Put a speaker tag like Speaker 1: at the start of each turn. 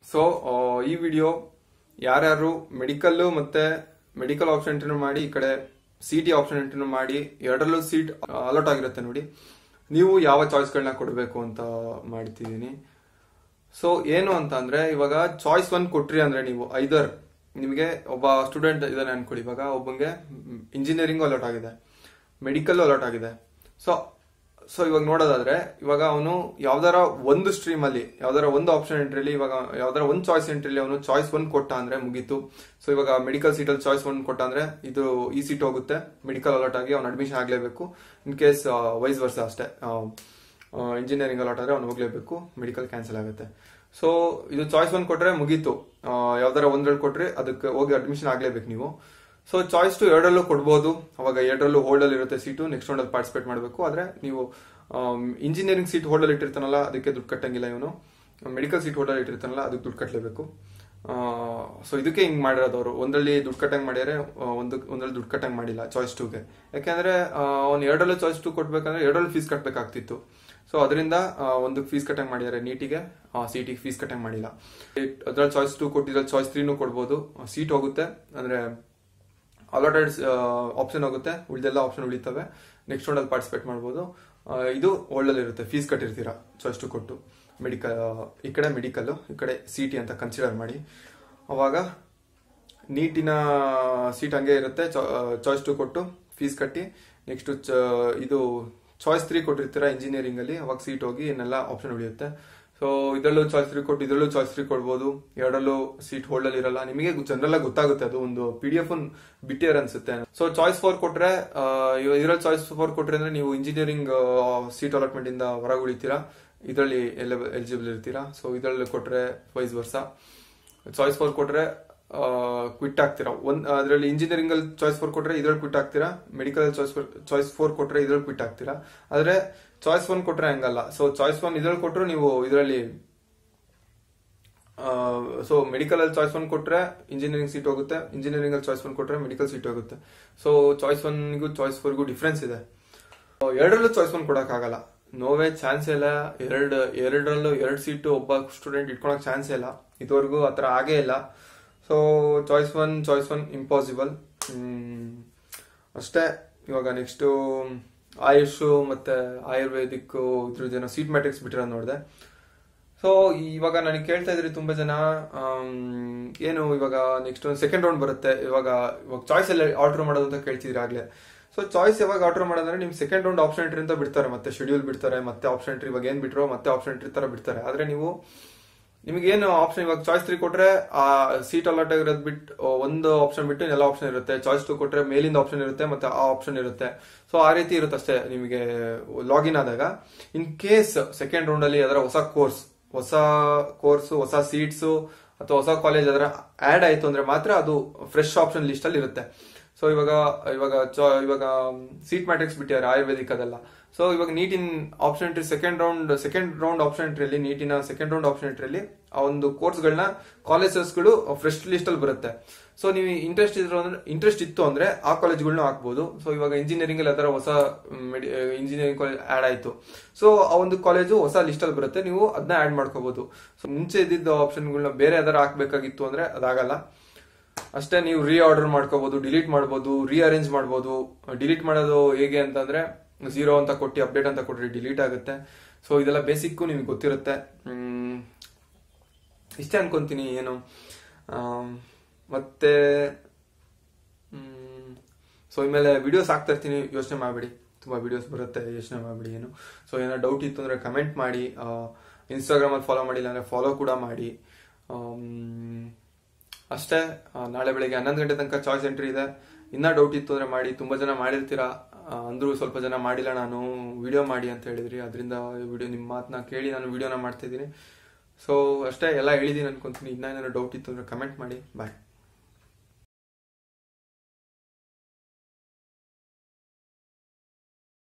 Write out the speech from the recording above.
Speaker 1: so ಈ video ಯಾರ್ಯಾರು medical ಮತ್ತೆ ಮೆಡಿಕಲ್ ಆಪ್ಷನ್ ಎಂಟ್ರಿನೂ ಮಾಡಿ ಈ ಕಡೆ ಸಿ ಟಿ ಆಪ್ಷನ್ ಎಂಟ್ರಿನೂ ಮಾಡಿ ಎರಡರಲ್ಲೂ ಸೀಟ್ ಅಲಾಟ್ ಆಗಿರುತ್ತೆ ನೋಡಿ ನೀವು ಯಾವ ಚಾಯ್ಸ್ಗಳನ್ನ ಕೊಡಬೇಕು ಅಂತ ಮಾಡ್ತಿದ್ದೀನಿ ಸೊ ಏನು ಅಂತ ಅಂದ್ರೆ ಇವಾಗ ಚಾಯ್ಸ್ ಒನ್ ಕೊಟ್ರಿ ಅಂದ್ರೆ ನೀವು ಐದರ್ ನಿಮಗೆ ಒಬ್ಬ ಸ್ಟೂಡೆಂಟ್ ಇದಾನೆ ಅನ್ಕೊಳ್ಳಿ ಇವಾಗ ಒಬ್ಬಂಗೆ ಇಂಜಿನಿಯರಿಂಗ್ ಅಲಾಟ್ ಆಗಿದೆ ಮೆಡಿಕಲ್ ಅಲಾಟ್ ಆಗಿದೆ ಸೊ ಸೊ ಇವಾಗ ನೋಡೋದಾದ್ರೆ ಇವಾಗ ಅವನು ಯಾವ್ದಾರ ಒಂದು ಸ್ಟ್ರೀಮ್ ಅಲ್ಲಿ ಯಾವ್ದಾರ ಒಂದು ಆಪ್ಷನ್ ಎಂಟ್ರಿಲಿ ಇವಾಗ ಯಾವ್ದಾರ ಒಂದು ಚಾಯ್ಸ್ ಎಂಟ್ರಿಲಿ ಅವನು ಚಾಯ್ಸ್ ಒನ್ ಕೊಟ್ಟ ಅಂದ್ರೆ ಮುಗೀತು ಸೊ ಇವಾಗ ಮೆಡಿಕಲ್ ಸೀಟಲ್ಲಿ ಚಾಯ್ಸ್ ಒನ್ ಕೊಟ್ಟ ಅಂದ್ರೆ ಇದು ಈ ಸೀಟ್ ಹೋಗುತ್ತೆ ಮೆಡಿಕಲ್ ಅಲಾಟ್ ಆಗಿ ಅವ್ನು ಅಡ್ಮಿಷನ್ ಆಗ್ಲೇಬೇಕು ಇನ್ ಕೇಸ್ ವೈಸ್ ವರ್ಷ ಅಷ್ಟೇ ಇಂಜಿನಿಯರಿಂಗ್ ಅಲಾಟ್ ಆದ್ರೆ ಅವ್ನು ಹೋಗ್ಲೇಬೇಕು ಮೆಡಿಕಲ್ ಕ್ಯಾನ್ಸಲ್ ಆಗುತ್ತೆ ಸೊ ಇದು ಚಾಯ್ಸ್ ಒನ್ ಕೊಟ್ರೆ ಮುಗೀತು ಆ, ಯಾವ್ದಾರ ಒಂದ್ರಲ್ಲಿ ಕೊಟ್ರೆ ಅದಕ್ಕೆ ಹೋಗಿ ಅಡ್ಮಿಷನ್ ಆಗ್ಲೇಬೇಕು ನೀವು ಸೊ ಚಾಯ್ಸ್ ಟು ಎರಡರಲ್ಲೂ ಕೊಡ್ಬೋದು ಅವಾಗ ಎರಡರಲ್ಲೂ ಹೋಲ್ಡಲ್ಲಿ ಇರುತ್ತೆ ಸೀಟು ನೆಕ್ಸ್ಟ್ ರೌಂಡಲ್ಲಿ ಪಾರ್ಟಿಸಿಪೇಟ್ ಮಾಡಬೇಕು ಆದ್ರೆ ನೀವು ಇಂಜಿನಿಯರಿಂಗ್ ಸೀಟ್ ಹೋಲ್ಡಲ್ಲಿ ಇಟ್ಟಿರ್ತಾನಲ್ಲ ಅದಕ್ಕೆ ದುಡ್ಡು ಕಟ್ಟಂಗಿಲ್ಲ ಇವನು ಮೆಡಿಕಲ್ ಸೀಟ್ ಹೋಲ್ಡಲ್ಲಿ ಇಟ್ಟಿರ್ತಾನಲ್ಲ ಅದಕ್ಕೆ ದುಡ್ಡು ಕಟ್ಟಲೇಬೇಕು ಸೊ ಇದಕ್ಕೆ ಹಿಂಗ್ ಮಾಡಿರೋದು ಅವರು ಒಂದರಲ್ಲಿ ದುಡ್ಡು ಕಟ್ಟಂಗ್ ಮಾಡ್ಯಾರೆ ಆ, ಒಂದು ಒಂದ್ರಲ್ಲಿ ದುಡ್ಡು ಕಟ್ಟಂಗ್ ಮಾಡಿಲ್ಲ ಚಾಯ್ಸ್ ಟೂಗೆ ಯಾಕೆಂದ್ರೆ ಅವ್ನು ಎರಡರಲ್ಲೂ ಚಾಯ್ಸ್ ಟು ಕೊಡ್ಬೇಕಂದ್ರೆ ಎರಡರಲ್ಲೂ ಫೀಸ್ ಕಟ್ಟಬೇಕಾಗ್ತಿತ್ತು ಸೊ ಅದರಿಂದ ಒಂದು ಫೀಸ್ ಕಟ್ಟಂಗ್ ಮಾಡಿದ್ದಾರೆ ನೀಟಿಗೆ ಸಿಟಿಗೆ ಫೀಸ್ ಕಟ್ಟಂಗ್ ಮಾಡಿಲ್ಲ ಅದ್ರಲ್ಲಿ ಚಾಯ್ಸ್ ಟು ಕೊಟ್ಟಿದ್ರಲ್ಲಿ ಚಾಯ್ಸ್ ತ್ರೀನು ಕೊಡ್ಬೋದು ಸೀಟ್ ಹೋಗುತ್ತೆ ಅಂದ್ರೆ ಅಲಾಟೆಡ್ ಆಪ್ಷನ್ ಹೋಗುತ್ತೆ ಉಳಿದೆಲ್ಲ ಆಪ್ಷನ್ ಉಳಿತವೆ ನೆಕ್ಸ್ಟ್ ರೌಂಡಲ್ಲಿ ಪಾರ್ಟಿಸಿಪೇಟ್ ಮಾಡ್ಬೋದು ಆ, ಇದು ಒಳ್ಳಲ್ಲಿ ಇರುತ್ತೆ ಫೀಸ್ ಕಟ್ಟಿರ್ತೀರಾ ಚಾಯ್ಸ್ ಟು ಕೊಟ್ಟು ಮೆಡಿಕಲ್ ಈ ಕಡೆ ಮೆಡಿಕಲ್ ಈ ಕಡೆ ಸಿ ಟಿ ಅಂತ ಕನ್ಸಿಡರ್ ಮಾಡಿ ಅವಾಗ ನೀಟಿನ ಸೀಟ್ ಹಂಗೆ ಇರುತ್ತೆ ಚಾಯ್ಸ್ ಟು ಕೊಟ್ಟು ಫೀಸ್ ಕಟ್ಟಿ ನೆಕ್ಸ್ಟ್ ಇದು ಚಾಯ್ಸ್ ತ್ರೀ ಕೊಟ್ಟಿರ್ತೀರಾ ಇಂಜಿನಿಯರಿಂಗ್ ಅಲ್ಲಿ ಅವಾಗ ಸೀಟ್ ಹೋಗಿ ಇನ್ನೆಲ್ಲ ಆಪ್ಷನ್ ಉಳಿಯುತ್ತೆ ಸೊ ಇದರಲ್ಲೂ ಚಾಯ್ಸ್ ತ್ರೀ ಕೊಟ್ಟು ಇದರಲ್ಲೂ ಚಾಯ್ಸ್ ತ್ರೀ ಕೊಡ್ಬೋದು ಎರಡಲ್ಲೂ ಸೀಟ್ ಹೋಲ್ಡ್ ಅಲ್ಲಿ ಇರಲ್ಲ ನಿಮಗೆ ಜನರಲ್ ಆಗಿ ಗೊತ್ತಾಗುತ್ತೆ ಅದು ಒಂದು ಪಿ ಡಿ ಎಫ್ ಬಿಟ್ಟಿಯರ್ ಅನ್ಸುತ್ತೆ ಸೊ ಚಾಯ್ಸ್ ಫೋರ್ ಕೊಟ್ರೆ ಇದರಲ್ಲಿ ಚಾಯ್ಸ್ ಫೋರ್ ಕೊಟ್ರೆ ಅಂದ್ರೆ ನೀವು ಇಂಜಿನಿಯರಿಂಗ್ ಸೀಟ್ ಅಲಾಟ್ಮೆಂಟ್ ಇಂದ ಹೊರಗೆ ಉಳಿತೀರಾ ಇದರಲ್ಲಿ ಎಲಿಜಿಬಲ್ ಇರ್ತೀರಾ ಸೊ ಇದರಲ್ಲಿ ಕೊಟ್ರೆ ವೈಸ್ ವರ್ಷ ಚಾಯ್ಸ್ ಫೋರ್ ಕೊಟ್ರೆ ಕ್ವಿಟ್ ಆಗ್ತೀರಾ ಒಂದ್ ಅದರಲ್ಲಿ ಇಂಜಿನಿಯರಿಂಗ್ ಅಲ್ಲಿ ಚಾಯ್ಸ್ ಫೋರ್ ಕೊಟ್ರೆ ಇದ್ರಲ್ಲಿ ಕ್ವಿಟ್ ಆಗ್ತೀರಾ ಮೆಡಿಕಲ್ ಚಾಯ್ಸ್ ಚಾಯ್ಸ್ ಫೋರ್ ಕೊಟ್ರೆ ಇದ್ರಲ್ಲಿ ಕ್ವಿಟ್ ಆಗ್ತೀರಾ ಆದ್ರೆ ಚಾಯ್ಸ್ ಒನ್ ಕೊಟ್ರೆ ಹಂಗಲ್ಲ ಸೊ ಚಾಯ್ಸ್ ಒನ್ ಇದ್ರಲ್ಲಿ ಕೊಟ್ರು ನೀವು ಇದರಲ್ಲಿ ಸೊ ಮೆಡಿಕಲ್ ಅಲ್ಲಿ ಚಾಯ್ಸ್ ಒನ್ ಕೊಟ್ರೆ ಇಂಜಿನಿಯರಿಂಗ್ ಸೀಟ್ ಹೋಗುತ್ತೆ ಇಂಜಿನಿಯರಿಂಗ್ ಅಲ್ಲಿ ಚಾಯ್ಸ್ ಒನ್ ಕೊಟ್ರೆ ಮೆಡಿಕಲ್ ಸೀಟ್ ಹೋಗುತ್ತೆ ಸೊ ಚಾಯ್ಸ್ ಒನ್ಗೂ ಚಾಯ್ಸ್ ಫೋರ್ಗೂ ಡಿಫ್ರೆನ್ಸ್ ಇದೆ ಎರಡರಲ್ಲೂ ಚಾಯ್ಸ್ ಒನ್ ಕೊಡಕ್ಕಾಗಲ್ಲ ನೋವೇ ಚಾನ್ಸ್ ಇಲ್ಲ ಎರಡು ಎರಡರಲ್ಲೂ ಎರಡು ಸೀಟು ಒಬ್ಬ ಸ್ಟೂಡೆಂಟ್ ಇಟ್ಕೊಳಕ್ ಚಾನ್ಸ್ ಇಲ್ಲ ಇದುವರೆಗೂ ಆ ಥರ ಆಗೇ ಇಲ್ಲ so choice one choice one impossible ಅಷ್ಟೇ ಇವಾಗ ನೆಕ್ಸ್ಟು ಆಯುಷು ಮತ್ತೆ ಆಯುರ್ವೇದಿಕ್ ಇದ್ರದ್ದೇನೋ ಸೀಟ್ ಮ್ಯಾಟ್ರಿಕ್ಸ್ ಬಿಟ್ಟಿರೋದು ನೋಡಿದೆ ಸೊ ಇವಾಗ ನನಗೆ ಕೇಳ್ತಾ ಇದ್ರಿ ತುಂಬಾ ಜನ ಆಮ್, ಏನು ಇವಾಗ ನೆಕ್ಸ್ಟ್ ಒಂದು ಸೆಕೆಂಡ್ ರೌಂಡ್ ಬರುತ್ತೆ ಇವಾಗ ಇವಾಗ ಚಾಯ್ಸ್ ಎಲ್ಲ ಆರ್ಡರ್ ಮಾಡೋದು ಅಂತ ಕೇಳ್ತಿದ್ರಿ ಆಗ್ಲೇ ಸೊ ಚಾಯ್ಸ್ ಯಾವಾಗ ಆರ್ಡರ್ ಮಾಡೋದಂದ್ರೆ ನಿಮ್ ಸೆಕೆಂಡ್ ರೌಂಡ್ ಆಪ್ಷನ್ ಎಂಟ್ರಿ ಅಂತ ಬಿಡ್ತಾರೆ ಮತ್ತೆ ಶೆಡ್ಯೂಲ್ ಬಿಡ್ತಾರೆ ಮತ್ತೆ ಆಪ್ಷನ್ ಎಂಟ್ರಿ ಇವಾಗ ಏನ್ ಬಿಟ್ರೋ ಮತ್ತೆ ಆಪ್ಷನ್ ಎಂಟ್ರಿ ತರ ಬಿಡ್ತಾರೆ ಆದ್ರೆ ನೀವು ನಿಮಗೆ ಏನು ಆಪ್ಷನ್ ಇವಾಗ ಚಾಯ್ಸ್ ತ್ರೀ ಕೊಟ್ರೆ ಆ ಸೀಟ್ ಅಲಾಟ್ ಆಗಿರೋದು ಬಿಟ್ಟು ಒಂದು ಆಪ್ಷನ್ ಬಿಟ್ಟು ಎಲ್ಲ ಆಪ್ಷನ್ ಇರುತ್ತೆ ಚಾಯ್ಸ್ ಟು ಕೊಟ್ರೆ ಮೇಲಿಂದ ಆಪ್ಷನ್ ಇರುತ್ತೆ ಮತ್ತೆ ಆ ಆಪ್ಷನ್ ಇರುತ್ತೆ ಸೊ ಆ ರೀತಿ ಇರುತ್ತೆ ಅಷ್ಟೇ ನಿಮಗೆ ಲಾಗಿನ್ ಆದಾಗ ಇನ್ ಕೇಸ್ ಸೆಕೆಂಡ್ ರೌಂಡ್ ಅಲ್ಲಿ ಅದರ ಹೊಸ ಕೋರ್ಸ್ ಹೊಸ ಕೋರ್ಸ್ ಹೊಸ ಸೀಟ್ಸ್ ಅಥವಾ ಹೊಸ ಕಾಲೇಜ್ ಅದರ ಆಡ್ ಆಯ್ತು ಅಂದ್ರೆ ಮಾತ್ರ ಅದು ಫ್ರೆಶ್ ಆಪ್ಷನ್ ಲಿಸ್ಟ್ ಅಲ್ಲಿ ಇರುತ್ತೆ ಸೊ ಇವಾಗ ಇವಾಗ ಚಾ- ಇವಾಗ ಸೀಟ್ ಮ್ಯಾಟ್ರಿಕ್ಸ್ ಬಿಟ್ಟಿದ್ದಾರೆ ಆಯುರ್ವೇದಿಕ್ ಅದೆಲ್ಲ ಸೊ ಇವಾಗ ನೀಟಿನ option entry second round second round option ಎಂಟ್ರಿಯಲ್ಲಿ ನೀಟಿನ ಸೆಕೆಂಡ್ ರೌಂಡ್ ಆಪ್ಷನ್ ಎಂಟ್ರಿಯಲ್ಲಿ ಆ ಒಂದು ಕೋರ್ಸ್ಗಳನ್ನ ಕಾಲೇಜಸ್ಗಳು ಫ್ರೆಶ್ ಲಿಸ್ಟ್ ಅಲ್ಲಿ ಬರುತ್ತೆ ಸೊ ನೀವು ಇಂಟ್ರೆಸ್ಟ್ ಇದ್ರು ಅಂದ್ರೆ ಇಂಟ್ರೆಸ್ಟ್ ಇತ್ತು ಅಂದ್ರೆ ಆ ಕಾಲೇಜ್ಗಳನ್ನ ಹಾಕ್ಬೋದು ಸೊ ಇವಾಗ ಇಂಜಿನಿಯರಿಂಗ್ ಅಲ್ಲಿ ಅದರ ಹೊಸ ಇಂಜಿನಿಯರಿಂಗ್ ಕಾಲೇಜ್ ಆಡ್ ಆಯ್ತು ಸೊ ಆ ಒಂದು ಕಾಲೇಜು ಹೊಸ ಲಿಸ್ಟ್ ಅಲ್ಲಿ ಬರುತ್ತೆ ನೀವು ಅದನ್ನ ಆಡ್ ಮಾಡ್ಕೋಬಹುದು ಸೊ ಮುಂಚೆ ಇದ್ದಿದ್ದ ಆಪ್ಷನ್ಗಳನ್ನ ಬೇರೆ ಯಾವ್ದಾರ ಹಾಕ್ಬೇಕಾಗಿತ್ತು ಅಂದ್ರೆ ಅದಾಗಲ್ಲ ಅಷ್ಟೇ ನೀವು ರೀ ಆರ್ಡರ್ ಮಾಡ್ಕೋಬಹುದು ಡಿಲೀಟ್ ಮಾಡ್ಬೋದು ರೀಅರೇಂಜ್ ಮಾಡ್ಬೋದು ಡಿಲೀಟ್ ಮಾಡೋದು ಹೇಗೆ ಅಂತಂದ್ರೆ ಝೀರೋ ಅಂತ ಕೊಟ್ಟು ಅಪ್ಡೇಟ್ ಅಂತ ಕೊಟ್ರೆ ಡಿಲೀಟ್ ಆಗುತ್ತೆ ಸೊ ಇದೆಲ್ಲ ಬೇಸಿಕ್ಕು ನಿಮ್ಗೆ ಗೊತ್ತಿರುತ್ತೆ ಹ್ಮ್, ಇಷ್ಟೇ ಅನ್ಕೊಂತೀನಿ ಏನು ಆಮ್, ಮತ್ತೆ ಸೊ ಇನ್ಮೇಲೆ ವಿಡಿಯೋಸ್ ಹಾಕ್ತಾ ಇರ್ತೀನಿ ಯೋಚನೆ ಮಾಡಬೇಡಿ ತುಂಬ ವಿಡಿಯೋಸ್ ಬರುತ್ತೆ ಯೋಚನೆ ಮಾಡಬೇಡಿ ಏನು ಸೊ ಏನೋ ಡೌಟ್ ಇತ್ತು ಅಂದರೆ ಕಮೆಂಟ್ ಮಾಡಿ ಇನ್ಸ್ಟಾಗ್ರಾಮಲ್ಲಿ ಫಾಲೋ ಮಾಡಿಲ್ಲ ಅಂದರೆ ಫಾಲೋ ಕೂಡ ಮಾಡಿ ಆಮ್, ಅಷ್ಟೇ ಆ, ನಾಳೆ ಬೆಳಗ್ಗೆ ಹನ್ನೊಂದು ಗಂಟೆ ತನಕ ಚಾಯ್ಸ್ ಎಂಟ್ರಿ ಇದೆ ಇನ್ನೂ ಡೌಟ್ ಇತ್ತು ಅಂದರೆ ಮಾಡಿ ತುಂಬ ಜನ ಮಾಡಿರ್ತೀರಾ ಆ, ಅಂದ್ರೂ ಸ್ವಲ್ಪ ಜನ ಮಾಡಿಲ್ಲ ನಾನು ವಿಡಿಯೋ ಮಾಡಿ ಅಂತ ಹೇಳಿದ್ರಿ ಅದರಿಂದ ವಿಡಿಯೋ ನಿಮ್ಮ ಮಾತನ್ನ ಕೇಳಿ ನಾನು ವಿಡಿಯೋನ ಮಾಡ್ತಿದ್ದೀನಿ ಸೊ ಅಷ್ಟೇ ಎಲ್ಲ ಹೇಳಿದ್ದೀನಿ ಅನ್ಕೊಂತೀನಿ ಇನ್ನೂ ಏನಾದ್ರು ಡೌಟ್ ಇತ್ತು ಅಂದರೆ ಕಮೆಂಟ್ ಮಾಡಿ ಬಾಯ್